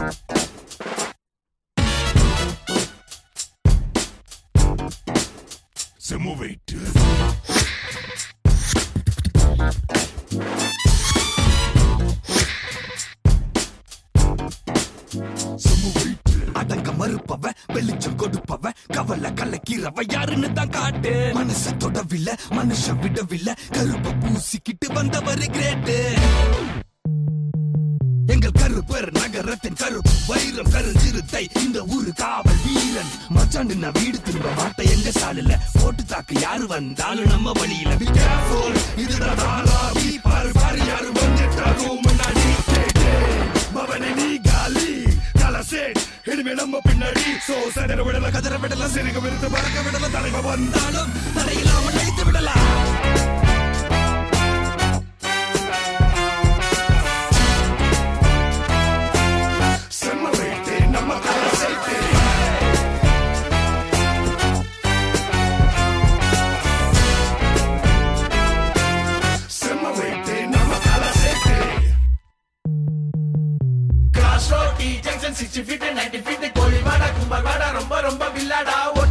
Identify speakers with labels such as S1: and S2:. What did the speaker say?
S1: செம்ம வெயிட் செம்ம வெயிட்
S2: அடங்க மறுப்பவ வெளிச்சம் கொடுப்பவ கவலை கலக்கிறவ யாருன்னு தான் காட்டு மனச தொடவில்ல மனுஷ விடவில்ல கருப்ப பூசிக்கிட்டு வந்தவர் கிரேட்டு எங்கள் கருப்பர் நகரத்தின் கருப்பு வைரம் கருஞ்சிறுத்தை இந்த ஊரு காவல் வீரன் மச்சாண்டு நான் வீடு திரும்ப மாட்டேன் எங்க சாலுல போட்டு தாக்கு யாரு வந்தாலும் நம்ம வழியில Be careful, இதுதான் தாராவி பாரு பாரு யாரு வந்துட்டாலும் முன்னாடி
S1: மவனை நீ காலி கலசேட் இனிமே நம்ம பின்னாடி சோ சதற விடல கதற விடல சிறுக விருது பறக்க விடல தலைவ வந்தாலும்
S2: வந்தாலும் தடையில்லாமல் அழித்து விடலாம்
S1: செம்ம வெயிட் நம்ம கலசேட்டு செம்ம வெயிட் நம்ம கலசேட்டு
S3: cross road T junction sixty feet ninety feet கோழிவாடா கும்பல்வாடா ரொம்ப ரொம்ப வில்லாடா